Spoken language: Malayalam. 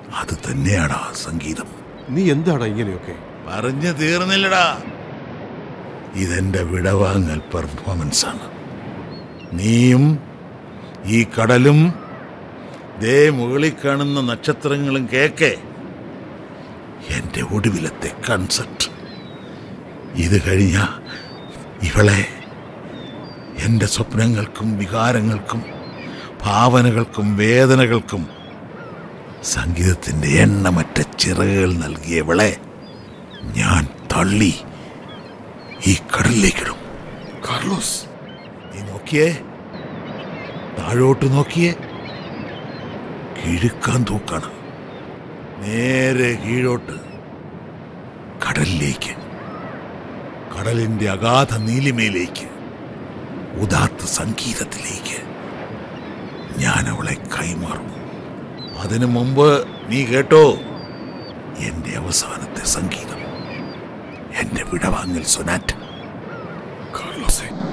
അത് തന്നെയാടാ സംഗീതം നീ എന്താടാ ഇങ്ങനെയൊക്കെ പറഞ്ഞു തീർന്നില്ലടാ ഇതെന്റെ വിടവാങ്ങൽ പെർഫോമൻസ് ആണ് നീയും ഈ കടലും ദേ മുകളിൽ കാണുന്ന നക്ഷത്രങ്ങളും കേക്കെ എന്റെ ഒടുവിലത്തെ കൺസെപ്റ്റ് ഇത് കഴിഞ്ഞ ഇവളെ എന്റെ സ്വപ്നങ്ങൾക്കും വികാരങ്ങൾക്കും ഭാവനകൾക്കും വേദനകൾക്കും സംഗീതത്തിന്റെ എണ്ണമറ്റ ചിറകുകൾ നൽകിയവളെ ഞാൻ തള്ളി ഈ കടലിലേക്കിടും കാർലോസ് നീ നോക്കിയേ താഴോട്ട് നോക്കിയേ കിഴുക്കാൻ തൂക്കാണ് നേരെ കീഴോട്ട് കടലിലേക്ക് കടലിന്റെ അഗാധ നീലിമയിലേക്ക് ഉദാത്ത സംഗീതത്തിലേക്ക് ഞാൻ അവളെ കൈമാറും അതിനു മുമ്പ് നീ കേട്ടോ എന്റെ അവസാനത്തെ സംഗീതം എന്റെ വിടവാങ്ങൽ സൊനാറ്റ് കാർലോസേ